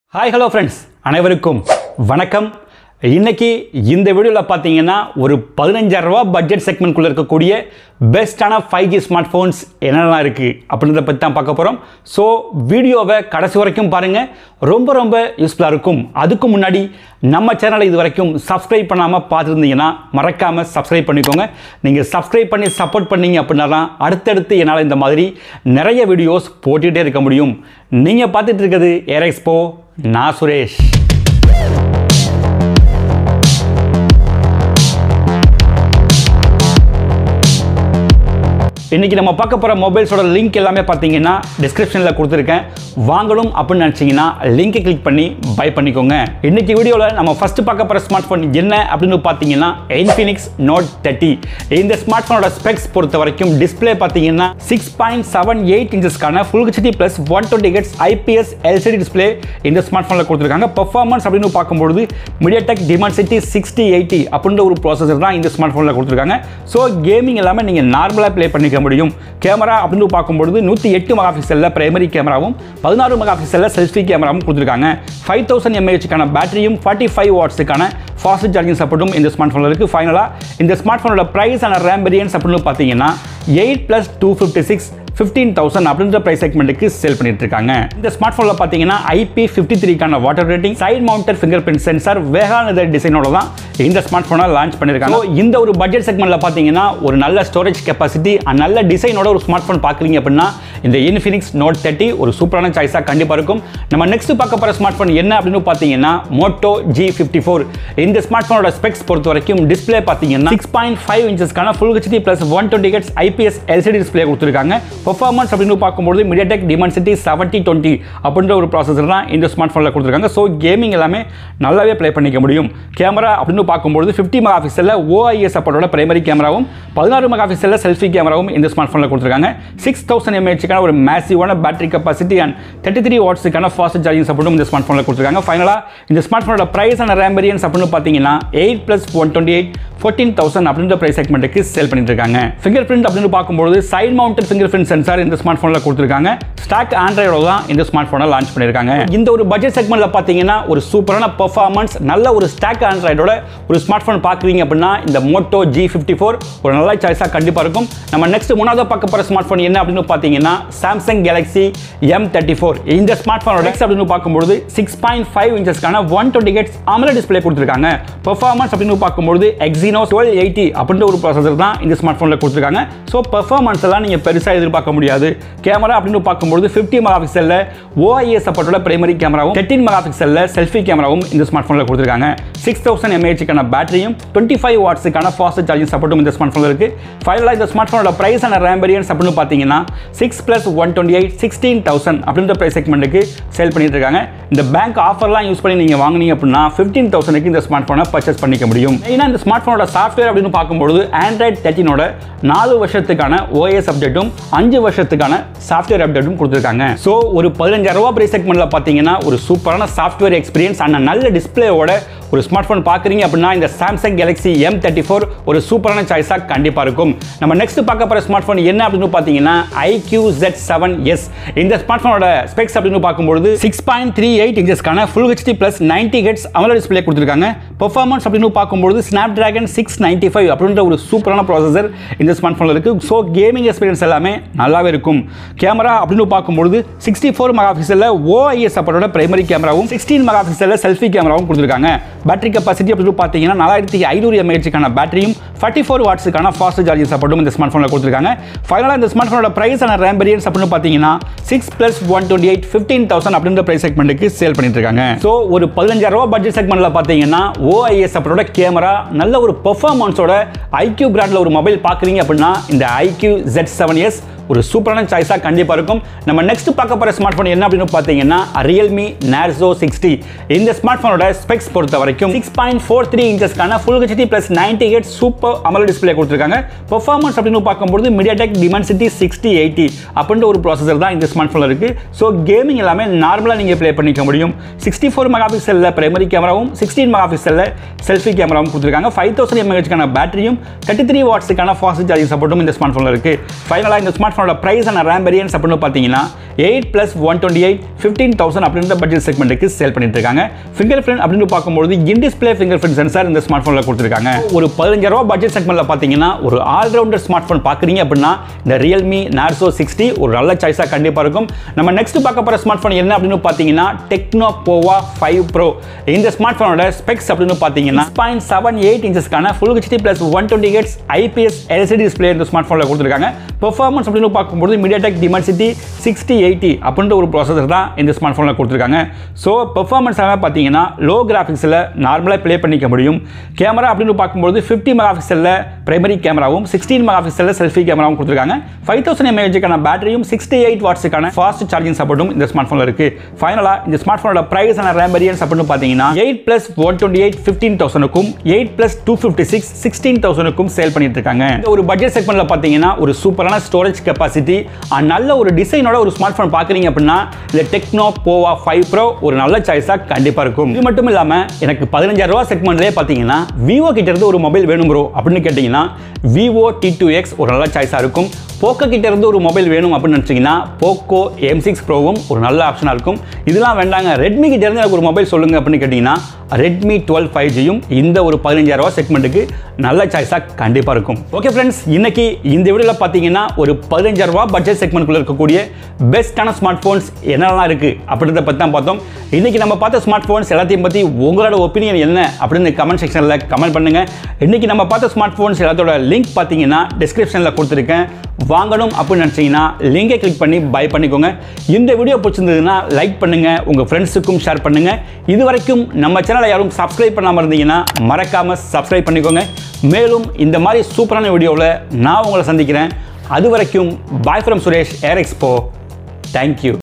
hi hello friends அனைவருக்கும் வணக்கம் இன்னைக்கு இந்த வீடியோவில் பார்த்தீங்கன்னா ஒரு 15000 ரூபா பட்ஜெட் செக்மெண்ட்குள்ளே இருக்கக்கூடிய பெஸ்ட்டான ஃபைவ் ஜி ஸ்மார்ட் ஃபோன்ஸ் என்னெல்லாம் இருக்குது அப்படின்றத பற்றி தான் பார்க்க போகிறோம் ஸோ வீடியோவை கடைசி வரைக்கும் பாருங்கள் ரொம்ப ரொம்ப யூஸ்ஃபுல்லாக இருக்கும் அதுக்கு முன்னாடி நம்ம சேனலை இது வரைக்கும் சப்ஸ்கிரைப் பண்ணாமல் பார்த்துருந்தீங்கன்னா மறக்காமல் சப்ஸ்கிரைப் பண்ணிக்கோங்க நீங்கள் சப்ஸ்கிரைப் பண்ணி சப்போர்ட் பண்ணீங்க அப்படின்னா தான் அடுத்தடுத்து என்னால் இந்த மாதிரி நிறைய வீடியோஸ் போட்டுக்கிட்டே இருக்க முடியும் நீங்கள் பார்த்துட்டு இருக்கிறது ஏர் எக்ஸ்போ நான் சுரேஷ் இன்னைக்கு நம்ம பார்க்க போகிற மொபைல்ஸோட லிங்க் எல்லாமே பார்த்தீங்கன்னா டிஸ்கிரிப்ஷனில் கொடுத்துருக்கேன் வாங்கணும் அப்படின்னு நினச்சிங்கன்னா லிங்கை கிளிக் பண்ணி பை பண்ணிக்கோங்க இன்னைக்கு வீடியோவில் நம்ம ஃபஸ்ட்டு பார்க்க போகிற ஸ்மார்ட் ஃபோன் என்ன அப்படின்னு பார்த்தீங்கன்னா Infinix நோட் தேர்ட்டி இந்த ஸ்மார்ட் ஃபோனோட ஸ்பெக்ஸ் பொறுத்த வரைக்கும் டிஸ்பிளே பார்த்தீங்கன்னா சிக்ஸ் பாயிண்ட் செவன் எயிட் இன்ச்சஸ்க்கான full HD plus one twenty hertz IPS LCD display இந்த ஸ்மார்ட் ஃபோனில் கொடுத்துருக்காங்க பெர்ஃபார்மன்ஸ் அப்படின்னு பார்க்கும்பொழுது MediaTek Dimensity சிக்ஸ்டி எயிட்டி அப்படின்ற ஒரு ப்ராசஸர் தான் இந்த ஸ்மார்ட் ஃபோனில் கொடுத்துருக்காங்க ஸோ கேமிங் எல்லாமே நீங்கள் நார்மலாக ப்ளே பண்ணிக்க முடியும் கேமரா அப்படின்னு பார்க்கும்பொழுது நூற்றி எட்டு மெகா பிக்சலில் பிரைமரி கேமராவும் பதினாறு மெகா பிக்சலில் செல்ஃபி கேமராவும் கொடுத்துருக்காங்க ஃபைவ் தௌசண்ட் எம்ஏஹெச்க்கான பேட்டரியும் ஃபார்ட்டி ஃபைவ் வாட்ஸுக்கான ஃபாஸ்ட் சார்ஜிங் சப்போர்ட்டும் இந்த ஸ்மார்ட் ஃபோனில் இருக்குது ஃபைனலாக இந்த ஸ்மார்ட் ஃபோனோட ப்ரைஸ் அண்ட் ரேம் வேரியன்ஸ் அப்படின்னு பார்த்தீங்கன்னா eight plus two fifty six fifteen thousand அப்படின்ற ப்ரைஸ் செக்மெண்ட்டுக்கு சேல் பண்ணிட்டு இருக்காங்க இந்த ஸ்மார்ட் ஃபோனில் பார்த்தீங்கன்னா ஐபி ஃபிஃப்டி த்ரீக்கான water rating side mounted finger print sensor வேகான டிசைனோட தான் இந்த ஸ்மார்ட் ஃபோனை லான்ச் பண்ணியிருக்காங்க So, இந்த ஒரு பட்ஜெட் செக்மெண்ட்டில் பார்த்தீங்கன்னா ஒரு நல்ல ஸ்டோரேஜ் கெப்பாசிட்டி அண்ட் நல்ல டிசைனோட ஒரு ஸ்மார்ட் ஃபோன் பார்க்குறீங்க அப்படின்னா இந்த இன்ஃபினிக்ஸ் நோட் தேர்ட்டி ஒரு சூப்பரான சாய்ஸாக கண்டிப்பாக இருக்கும் நம்ம நெக்ஸ்ட் பார்க்க போகிற ஸ்மார்ட் ஃபோன் என்ன அப்படின்னு பார்த்தீங்கன்னா மோட்டோ ஜி ஃபிஃப்டி ஃபோர் இந்த ஸ்மார்ட் ஃபோனோட ஸ்பெக்ஸ் பொறுத்த வரைக்கும் டிஸ்பிளே பார்த்தீங்கன்னா சிக்ஸ் பாயிண்ட் ஃபைவ் இன்ச்சஸ்க்கான full HD plus one twenty hertz IPS LCD display கொடுத்துருக்காங்க பெர்ஃபார்மன்ஸ் அப்படின்னு பார்க்கும்போது MediaTek Dimensity செவன்ட்டி டுவெண்ட்டி அப்படின்ற ஒரு ப்ராசஸர் தான் இந்த ஸ்மார்ட் ஃபோனில் கொடுத்துருக்காங்க ஸோ கேமிங் எல்லாமே நல்லாவே ப்ளே பண்ணிக்க முடியும் கேமரா அப்படின்னு பார்க்கும்போது ஃபிஃப்டி மெகா பிக்சலில் ஓஐஎஸ் சப்போர்ட்டோட பிரைமரி கேமராவும் பதினாறு மெகா பிக்சலில் செல்ஃபி கேமராவும் இந்த ஸ்மார்ட் ஃபோனில் கொடுத்துருக்காங்க சிக்ஸ் தௌசண்ட் எம்ஏஹெச்க்கான ஒரு மேசிவான battery capacity and thirty three வாட்ஸுக்கான ஃபாஸ்ட் சார்ஜிங் சப்போர்ட்டும் இந்த ஸ்மார்ட் ஃபோனில் கொடுத்துருக்காங்க ஃபைனலாக இந்த ஸ்மார்ட் ஃபோனோட ப்ரைஸ் அண்ட் ரேம் வேரியன்ஸ் அப்படின்னு பார்த்தீங்கன்னா eight plus one twenty eight fourteen thousand அப்படின்ற ப்ரைஸ் செக்மெண்ட்டுக்கு சேல் பண்ணிட்டு இருக்காங்க ஃபிங்கர் பிரிண்ட் அப்படின்னு பார்க்கும்போது side mounted finger print sensor இந்த ஸ்மார்ட் ஃபோனில் கொடுத்துருக்காங்க ஸ்டாக் ஆண்ட்ராய்டோட தான் இந்த ஸ்மார்ட் ஃபோனை லான்ச் பண்ணியிருக்காங்க இந்த ஒரு பட்ஜெட் செக்மெண்ட்டில் பார்த்தீங்கன்னா ஒரு சூப்பரான பெர்ஃபார்மன்ஸ் நல்ல ஒரு ஸ்டாக் ஆண்ட்ராய்டோட ஒரு ஸ்மார்ட் ஃபோன் பார்க்குறீங்க அப்படின்னா இந்த மோட்டோ ஜி ஃபிஃப்டி ஃபோர் ஒரு நல்ல சாய்ஸாக கண்டிப்பாக இருக்கும் நம்ம நெக்ஸ்ட் மூணாவது பார்க்க போகிற ஸ்மார்ட் ஃபோன் என்ன அப்படின்னு பார்த்தீங்கன்னா Samsung Galaxy M thirty four இந்த ஸ்மார்ட் ஃபோனோட நெக்ஸ்ட் அப்படின்னு பார்க்கும்போது சிக்ஸ் பாயிண்ட் ஃபைவ் இன்ச்சஸ்க்கான one twenty hertz AMOLED display கொடுத்துருக்காங்க பெர்ஃபார்மன்ஸ் அப்படின்னு பார்க்கும்போது எக்ஸினோ டுவெல் எயிட்டி அப்படின்ற ஒரு ப்ராசஸர் தான் இந்த ஸ்மார்ட் ஃபோனில் கொடுத்துருக்காங்க ஸோ பெர்ஃபார்மன்ஸ் எல்லாம் நீங்கள் பெருசாக எதிர்பார்க்க முடியாது கேமரா அப்படின்னு பார்க்கும்போது ஃபிஃப்டி மெகா பிக்சலில் ஓஐஎஸ் சப்போர்ட்டோட பிரைமரி கேமராவும் தேர்ட்டின் மெகா பிக்சலில் செல்ஃபி கேமராவும் இந்த ஸ்மார்ட் ஃபோனில் கொடுத்துருக்காங்க சிக்ஸ் தௌசண்ட் எம்ஏஹெச்க்கான பேட்டரியும் டுவெண்ட்டி ஃபைவ் வாட்ஸுக்கான ஃபாஸ்ட் சார்ஜிங் சப்போர்ட்டும் இந்த ஸ்மார்ட் ஃபோனில் இருக்குது ஃபைனலாக இந்த ஸ்மார்ட் ஃபோனோட ப்ரைஸ் அண்ட் ரேம் வேரியன்ஸ் அப்படின்னு பார்த்தீங்கன்னா six plus one twenty eight sixteen thousand அப்படின்ற ப்ரைஸ் செக்மெண்ட்டுக்கு சேல் பண்ணிட்டு இருக்காங்க இந்த பேங்க் ஆஃபர்லாம் யூஸ் பண்ணி நீங்கள் வாங்குனீங்க அப்படின்னா ஃபிஃப்டீன் தௌசண்ட்க்கு இந்த ஸ்மார்ட் ஃபோனை பர்ச்சேஸ் பண்ணிக்க முடியும் மெயினாக இந்த ஸ்மார்ட் ஃபோனோட சாஃப்ட்வேர் அப்படின்னு பார்க்கும்போது ஆண்ட்ராய்ட் தேர்ட்டினோட நாலு வருஷத்துக்கான ஓஎஸ் அப்டேட்டும் அஞ்சு வருஷத்துக்கான சாஃப்ட்வேர் அப்டேட்டும் கொடுத்துருக்காங்க ஸோ ஒரு பதினஞ்சாயிரம் ரூபா ப்ரைஸ் செக்மெண்ட்டில் பார்த்தீங்கன்னா ஒரு சூப்பரான சாஃப்ட்வேர் எக்ஸ்பீரியன்ஸ் அண்ட் நல்ல டிஸ்பிளேயோட ஒரு ஸ்மார்ட் ஃபோன் பார்க்குறீங்க அப்படின்னா இந்த Samsung Galaxy M thirty four ஒரு சூப்பரான சாய்ஸாக கண்டிப்பாக இருக்கும் நம்ம நெக்ஸ்ட் பார்க்க போகிற ஸ்மார்ட் ஃபோன் என்ன அப்படின்னு பார்த்தீங்கன்னா ஐக்யூ ஜெட் செவன் எஸ் இந்த ஸ்மார்ட் ஃபோனோட ஸ்பெக்ஸ் அப்படின்னு பார்க்கும்போது சிக்ஸ் பாயிண்ட் த்ரீ எயிட் இன்ச்சஸ்க்கான full HD plus ninety hertz AMOLED display கொடுத்துருக்காங்க பெர்ஃபார்மன்ஸ் அப்படின்னு பார்க்கும்போது Snapdragon six ninety five அப்படின்ற ஒரு சூப்பரான ப்ராசஸர் இந்த ஸ்மார்ட் ஃபோனில் இருக்குது ஸோ கேமிங் எக்ஸ்பீரியன்ஸ் எல்லாமே நல்லாவே இருக்கும் கேமரா அப்படின்னு பார்க்கும்போது சிக்ஸ்டி ஃபோர் மெகா பிக்சலில் ஓஐஎஸ் சப்போர்ட்டோட பிரைமரி கேமராவும் சிக்ஸ்டீன் மெகா பிக்சலில் செல்ஃபி கேமராவும் கொடுத்துருக்காங்க பேட்டரி கெப்பாசிட்டி அப்படின்னு பார்த்தீங்கன்னா நாலாயிரத்தி ஐநூறு எம்ஏஹெச்சுக்கான பேட்டரியும் ஃபார்ட்டி ஃபோர் வாட்ஸுக்கான ஃபாஸ்ட் சார்ஜிங் சப்போர்ட்டும் இந்த ஸ்மார்ட் ஃபோனில் கொடுத்துருக்காங்க ஃபைனலாக இந்த ஸ்மார்ட் ஃபோனோட ப்ரைஸ் அண்ட் ரேம் வேரியன்ஸ் அப்படின்னு பார்த்தீங்கன்னா six plus one twenty eight fifteen thousand அப்படின்ற ப்ரைஸ் செக்மெண்ட்டுக்கு சேல் பண்ணிட்டு இருக்காங்க ஸோ ஒரு பதினஞ்சாயிரம் ரூபா பட்ஜெட் செக்மெண்ட்டில் பார்த்தீங்கன்னா ஓஐஎஸ் சப்போர்ட்டோட கேமரா நல்ல ஒரு பெர்ஃபார்மன்ஸோட ஐக்யூ பிராண்டில் ஒரு மொபைல் பார்க்குறீங்க அப்படின்னா இந்த ஐக்யூ ஜெட் செவன் எஸ் ஒரு சூப்பரான சாய்ஸாக கண்டிப்பாக இருக்கும் நம்ம நெக்ஸ்ட் பார்க்க போகிற ஸ்மார்ட் ஃபோன் என்ன அப்படின்னு பார்த்தீங்கன்னா ரியல்மி நேர்சோ சிக்ஸ்டி இந்த ஸ்மார்ட் ஃபோனோட ஸ்பெக்ஸ் பொறுத்த வரைக்கும் சிக்ஸ் பாயிண்ட் ஃபோர் த்ரீ இன்ச்சஸ்க்கான full HD plus ninety eight super AMOLED display கொடுத்துருக்காங்க பெர்ஃபார்மன்ஸ் அப்படின்னு பார்க்கும்போது MediaTek Dimensity சிக்ஸ்டி எயிட்டி அப்படின்ற ஒரு ப்ராசஸர் தான் இந்த ஸ்மார்ட் ஃபோனில் இருக்குது ஸோ கேமிங் எல்லாமே நார்மலாக நீங்கள் ப்ளே பண்ணிக்க முடியும் சிக்ஸ்டி ஃபோர் மெகா பிக்சலில் பிரைமரி கேமராவும் சிக்ஸ்டீன் மெகா பிக்சலில் செல்ஃபி கேமராவும் கொடுத்துருக்காங்க ஃபைவ் தௌசண்ட் எம்ஏஹெச்க்கான பேட்டரியும் தேர்ட்டி த்ரீ வாட்ஸுக்கான ஃபாஸ்ட் சார்ஜிங் சப்போர்ட்டும் இந்த ஸ்மார்ட் ஃபோனில் இருக்குது ஃபைனலாக இந்த ஸ்மார்ட் ஃபோனோட ப்ரைஸ் அண்ட் ரேம் வேரியன்ஸ் அப்படின்னு பார்த்தீங்கன்னா eight plus one twenty eight fifteen thousand அப்படின்ற பட்ஜெட் செக்மெண்ட்டுக்கு சேல் பண்ணிட்டு இருக்காங்க ஃபிங்கர் பிரிண்ட் அப்படின்னு பார்க்கும்போது in display finger print sensor இந்த ஸ்மார்ட் ஃபோனில் கொடுத்துருக்காங்க ஒரு பதினஞ்சாயிரம் ரூபா பட்ஜெட் செக்மெண்ட்டில் பார்த்தீங்கன்னா ஒரு ஆல்ரவுண்டர் ஸ்மார்ட் ஃபோன் பார்க்குறீங்க அப்படின்னா இந்த ரியல்மி நார்சோ சிக்ஸ்டி ஒரு நல்ல சாய்ஸாக கண்டிப்பாக இருக்கும் நம்ம நெக்ஸ்ட் பார்க்க போகிற ஸ்மார்ட் ஃபோன் என்ன அப்படின்னு பார்த்தீங்கன்னா டெக்னோ போவா ஃபைவ் ப்ரோ இந்த ஸ்மார்ட் ஃபோனோட ஸ்பெக்ஸ் அப்படின்னு பார்த்தீங்கன்னா பாயிண்ட் செவன் எயிட் இன்ச்சஸ்க்கான full HD plus one twenty hertz IPS LCD display இந்த ஸ்மார்ட் ஃபோனில் கொடுத்துருக்காங்க பெர்ஃபார்மன்ஸ் அப்படின்னு பார்க்கும்போது மீடியாடெக் டிமென்சிட்டி சிக்ஸ்டி எயிட்டி அப்படின்ற ஒரு ப்ராசஸர் தான் இந்த ஸ்மார்ட் ஃபோனில் கொடுத்துருக்காங்க ஸோ பெர்ஃபார்மன்ஸாக பார்த்தீங்கன்னா லோ கிராஃபிக்ஸில் நார்மலாக ப்ளே பண்ணிக்க முடியும் கேமரா அப்படின்னு பார்க்கும்போது ஃபிஃப்டி மெகா பிக்சலில் பிரைமரி கேமராவும் சிக்ஸ்டீன் மெகா பிக்சலில் செல்ஃபி கேமராவும் கொடுத்துருக்காங்க ஃபைவ் தௌசண்ட் எம்ஏஹெச்சுக்கான பேட்டரியும் சிக்ஸ்டி எயிட் வாட்ஸுக்கான ஃபாஸ்ட் சார்ஜிங் சப்போர்ட்டும் இந்த ஸ்மார்ட் ஃபோனில் இருக்குது ஃபைனலாக இந்த ஸ்மார்ட் ஃபோனோட ப்ரைஸ் அண்ட் ரேம் வேரியன்ஸ் அப்படின்னு பார்த்தீங்கன்னா eight plus one twenty eight fifteen தௌசண்ட்க்கும் eight plus two fifty six sixteen தௌசண்ட்க்கும் சேல் பண்ணிட்டு இருக்காங்க இந்த ஒரு பட்ஜெட் செக்மெண்ட்டில் பார்த்தீங்கன்னா ஒரு சூப்பரான ஸ்டோரேஜ் கெப்பாசிட்டி நல்ல ஒரு டிசைனோட ஒரு ஸ்மார்ட் ஃபோன் பார்க்குறீங்க அப்படின்னா இந்த டெக்னோ போவா ஃபைவ் ப்ரோ ஒரு நல்ல சாய்ஸாக கண்டிப்பாக இருக்கும் இது மட்டும் இல்லாமல் எனக்கு பதினஞ்சாயிரம் ரூபா செக்மெண்ட்லேயே பார்த்தீங்கன்னா விவோ கிட்ட இருந்து ஒரு மொபைல் வேணும் ப்ரோ அப்படின்னு கேட்டிங்கன்னா விவோ டி டூ எக்ஸ் ஒரு நல்ல சாய்ஸாக இருக்கும் போக்கோ கிட்ட இருந்து ஒரு மொபைல் வேணும் அப்படின்னு நினச்சிங்கன்னா போக்கோ எம் சிக்ஸ் ப்ரோவும் ஒரு நல்ல ஆப்ஷனாக இருக்கும் இதெல்லாம் வேண்டாங்க ரெட்மி கிட்ட இருந்து எனக்கு ஒரு மொபைல் சொல்லுங்க அப்படின்னு கேட்டிங்கன்னா ரெட்மி டுவெல் ஃபைவ் ஜியும் இந்த ஒரு பதினஞ்சாயிரம் ரூபா செக்மெண்ட்டுக்கு நல்ல சாய்ஸாக கண்டிப்பாக இருக்கும் ஓகே ஃப்ரெண்ட்ஸ் இன்னைக்கு இந்த வீடியோவில் பார்த்தீங்கன்னா ஒரு பதினஞ்சாயிரம் ரூபா பட்ஜெட் செக்மெண்ட்குள்ள இருக்கக்கூடிய பெஸ்ட்டான ஸ்மார்ட் ஃபோன்ஸ் என்னெல்லாம் இருக்குது அப்படின்றத பற்றி தான் பார்த்தோம் இன்னைக்கு நம்ம பார்த்த ஸ்மார்ட் ஃபோன்ஸ் எல்லாத்தையும் பற்றி உங்களோட ஒப்பீனியன் என்ன அப்படின்னு கமெண்ட் செக்ஷனில் கமெண்ட் பண்ணுங்க இன்னைக்கு நம்ம பார்த்த ஸ்மார்ட் ஃபோன்ஸ் எல்லாத்தோட லிங்க் பார்த்தீங்கன்னா டிஸ்கிரிப்ஷனில் கொடுத்துருக்கேன் வாங்கணும் அப்படின்னு நினச்சிங்கன்னா லிங்கை கிளிக் பண்ணி பை பண்ணிக்கோங்க இந்த வீடியோ பிடிச்சிருந்ததுன்னா லைக் பண்ணுங்க உங்கள் ஃப்ரெண்ட்ஸுக்கும் ஷேர் பண்ணுங்க இது வரைக்கும் நம்ம சேனலை யாரும் சப்ஸ்கிரைப் பண்ணாமல் இருந்தீங்கன்னா மறக்காமல் சப்ஸ்கிரைப் பண்ணிக்கோங்க மேலும் இந்த மாதிரி சூப்பரான வீடியோவில் நான் உங்களை சந்திக்கிறேன் அது வரைக்கும் bye from Suresh air expo thank you